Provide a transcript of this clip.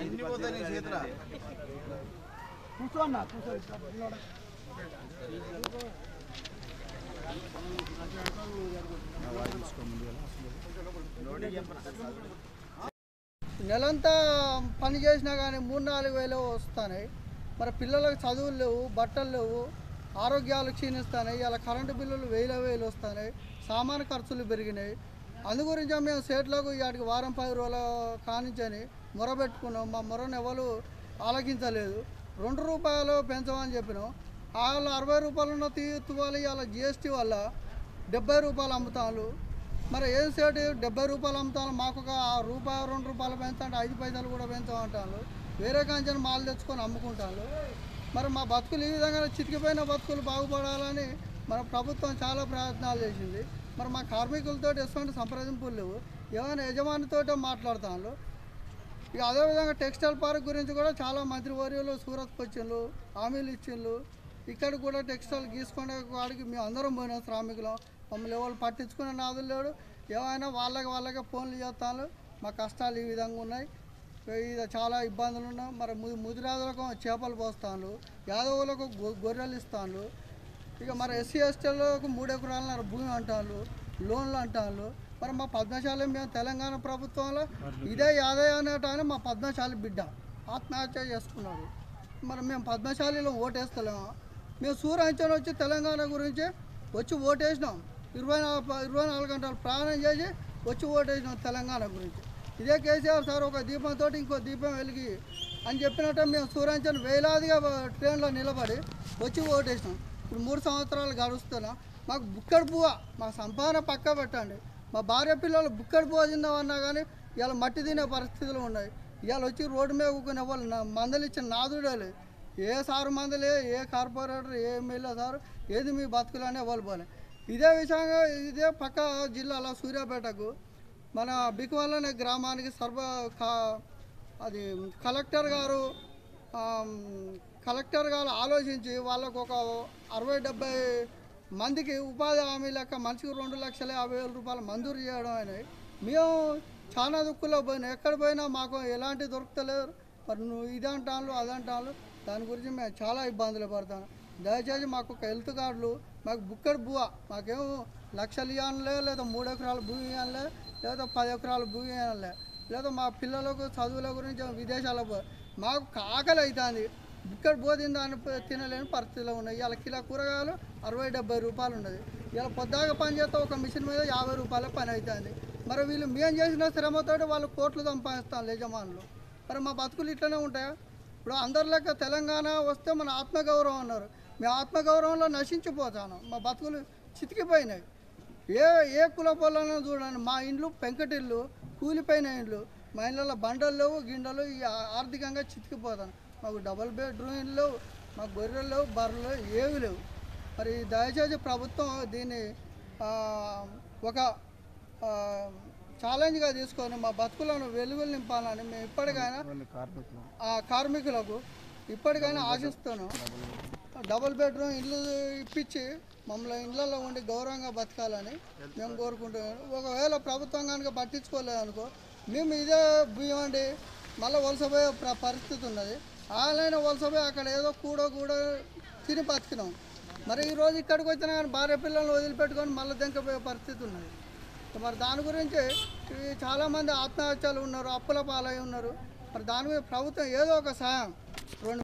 ఎన్ని పోతాయి నీ చేతుల కూర్చో అన్న కూర్చో ఇట్లా నిలబడ. నెలంతా పని చేసినా కానీ మూడు నాలుగు వేలు వస్తున్నాయి మరి పిల్లలకు చదువులు లేవు బట్టలు లేవు ఆరోగ్యాలు క్షీణిస్తున్నాయి ఇలా కరెంటు బిల్లులు వేల వేలు వస్తున్నాయి సామాను ఖర్చులు పెరిగినాయి అందు గురించి మేము సేట్లకు వాటికి వారం పది రోజుల కానించని మొరబెట్టుకున్నాం మా మొరను ఎవరు ఆలకించలేదు రెండు రూపాయలు పెంచమని చెప్పినాం వాళ్ళు అరవై రూపాయలు ఉన్న తీర్చువాలి వాళ్ళ జిఎస్టీ వల్ల డెబ్బై రూపాయలు అమ్ముతాను మరి ఏం సేటు డెబ్బై రూపాయలు అమ్ముతాను మాకు ఒక ఆ రూపాయి రెండు రూపాయలు పెంచంటే ఐదు పైసలు కూడా పెంచమంటాను వేరే కాంచెని మాలు తెచ్చుకొని అమ్ముకుంటాను మరి మా బతుకులు ఈ విధంగా చితికిపోయిన బతుకులు బాగుపడాలని మన ప్రభుత్వం చాలా ప్రయత్నాలు చేసింది మరి మా కార్మికులతో ఎటువంటి సంప్రదింపులు లేవు ఏమైనా యజమానితోటే మాట్లాడతాను ఇక అదేవిధంగా టెక్స్టైల్ పార్క్ గురించి కూడా చాలా మంత్రివర్యులు సూరత్కి వచ్చిండ్రు హామీలు ఇచ్చిండ్రు ఇక్కడ కూడా టెక్స్టైల్ గీసుకునే వాడికి మేము అందరం పోయినాం శ్రామికులం మమ్మల్ని ఎవరు పట్టించుకునే నాదులు లేడు ఏమైనా వాళ్ళకి వాళ్ళకే ఫోన్లు చేస్తాను మా కష్టాలు ఈ విధంగా ఉన్నాయి ఇది చాలా ఇబ్బందులు ఉన్నాయి మరి ము ముదిరాజులకు చేపలు పోస్తాను యాదవులకు గొ- గొర్రెలు ఇస్తాను ఇక మరి ఎస్సీ ఎస్టీలకు మూడు ఎకరాల భూమి అంటారు లోన్లు అంటారు మరి మా పద్మశాలి మేము తెలంగాణ ప్రభుత్వంలో ఇదే యాదయ్య అనేటాన్ని మా పద్మశాలి బిడ్డ ఆత్మహత్య చేసుకున్నాడు మరి మేము పద్మశాలిలో ఓటేస్తలేము మేము సూర్యాంచన వచ్చి తెలంగాణ గురించి వచ్చి ఓటేసినాం ఇరవై నాలుగు ఇరవై నాలుగు గంటలు ప్రయాణం చేసి వచ్చి ఓటేసినాం తెలంగాణ గురించి ఇదే కేసీఆర్ సార్ ఒక దీపంతో ఇంకో దీపం వెలిగి అని చెప్పినట్టు మేము సూర్యాంచన వేలాదిగా ట్రైన్లో నిలబడి వచ్చి ఓటేసినాం ఇప్పుడు మూడు సంవత్సరాలు గడుస్తున్నా మాకు బుక్కడి పువ్వ మా సంపాదన పక్క పెట్టండి మా భార్య పిల్లలు బుక్కడి పువ్వ తిందామన్నా కానీ ఇవాళ మట్టి తినే పరిస్థితులు ఉన్నాయి ఇవాళ వచ్చి రోడ్డు మీద కూకునే వాళ్ళు నా మందలు ఇచ్చిన నాదుడే లేదు ఏ సారు మందలే ఏ కార్పొరేటర్ ఏ ఎమ్మెల్యే సారు ఏది మీ బతుకులనే వాళ్ళు పోలే ఇదే విషయంగా ఇదే పక్క జిల్లాలో సూర్యాపేటకు మన బికువల్ అనే గ్రామానికి సర్వ కా- అది కలెక్టర్ గారు ఆమ్, కలెక్టర్ గారు ఆలోచించి వాళ్ళకు ఒక అరవై డెబ్బై మందికి ఉపాధి హామీ లెక్క మనిషికి రెండు లక్షల యాభై వేల రూపాయలు మంజూరు చేయడం అనేది మేము చాలా దుక్కులో పోయినా ఎక్కడ పోయినా మాకు ఎలాంటి దొరుకుతలేరు మరి నువ్వు ఇది అంటాను అదంటాను దాని గురించి మేము చాలా ఇబ్బందులు పడతాను దయచేసి మాకు ఒక హెల్త్ కార్డులు మాకు బుక్కడి బువ్వ మాకేం లక్షలు ఇవ్వనులే లేదా మూడు ఎకరాల భూమి ఇవ్వనులే లేదా పది ఎకరాల భూమి ఇవ్వనులే లేదా మా పిల్లలకు చదువుల గురించి విదేశాలకు పో మాకు ఆకలి అవుతుంది ఇక్కడ బోధిందాన్ని తినలేని పరిస్థితిలో ఉన్నాయి ఇలా కిలో కూరగాయలు అరవై డెబ్బై రూపాయలు ఉన్నది ఇలా పొద్దాక పని చేస్తే ఒక మిషన్ మీద యాభై రూపాయల పని అవుతుంది మరి వీళ్ళు మేము చేసిన శ్రమతోటి వాళ్ళు కోట్లు సంపాదిస్తాను యజమానులు మరి మా బతుకులు ఇట్లనే ఉంటాయా ఇప్పుడు అందరి లెక్క తెలంగాణ వస్తే మన ఆత్మగౌరవం అన్నారు మేము ఆత్మగౌరవంలో నశించిపోతాను మా బతుకులు చితికిపోయినాయి ఏ ఏ కుల పొలాలను చూడండి మా ఇండ్లు పెంకటిల్లు కూలిపోయిన ఇండ్లు మా ఇళ్ళలో బండలు లేవు గిండలు ఈ ఆ- ఆర్థికంగా చితికిపోతాను మాకు డబుల్ బెడ్రూమ్ ఇల్లు లేవు మాకు గొర్రెలు లేవు బర్రెలు లేవు, ఏవి లేవు మరి దయచేసి ప్రభుత్వం దీన్ని ఆ, ఒక ఆ, ఛాలెంజ్గా తీసుకొని మా బతుకులను వెలుగులు నింపాలని మేము ఇప్పటికైనా ఆ కార్మికులకు ఇప్పటికైనా ఆశిస్తాను డబుల్ బెడ్రూమ్ ఇల్లు ఇప్పించి మమ్మల్ని ఇళ్ళల్లో ఉండి గౌరవంగా బతకాలని మేము కోరుకుంటున్నాం ఒకవేళ ప్రభుత్వం కనుక పట్టించుకోలేదు అనుకో మేము ఇదే బియ్యం అండి మళ్ళీ వలసపోయే ప్ర- పరిస్థితి ఉన్నది ఆన్లైన్ వలసపోయి అక్కడ ఏదో కూడో కూడా తిని బతికినాం మరి ఈరోజు ఇక్కడికి వచ్చినా కానీ భార్య పిల్లల్ని వదిలిపెట్టుకొని మళ్ళీ దెంకపోయే పరిస్థితి ఉన్నది మరి దాని గురించి ఈ చాలామంది ఆత్మహత్యలు ఉన్నారు అప్పుల పాలై ఉన్నారు మరి దాని మీద ప్రభుత్వం ఏదో ఒక సాయం రెండు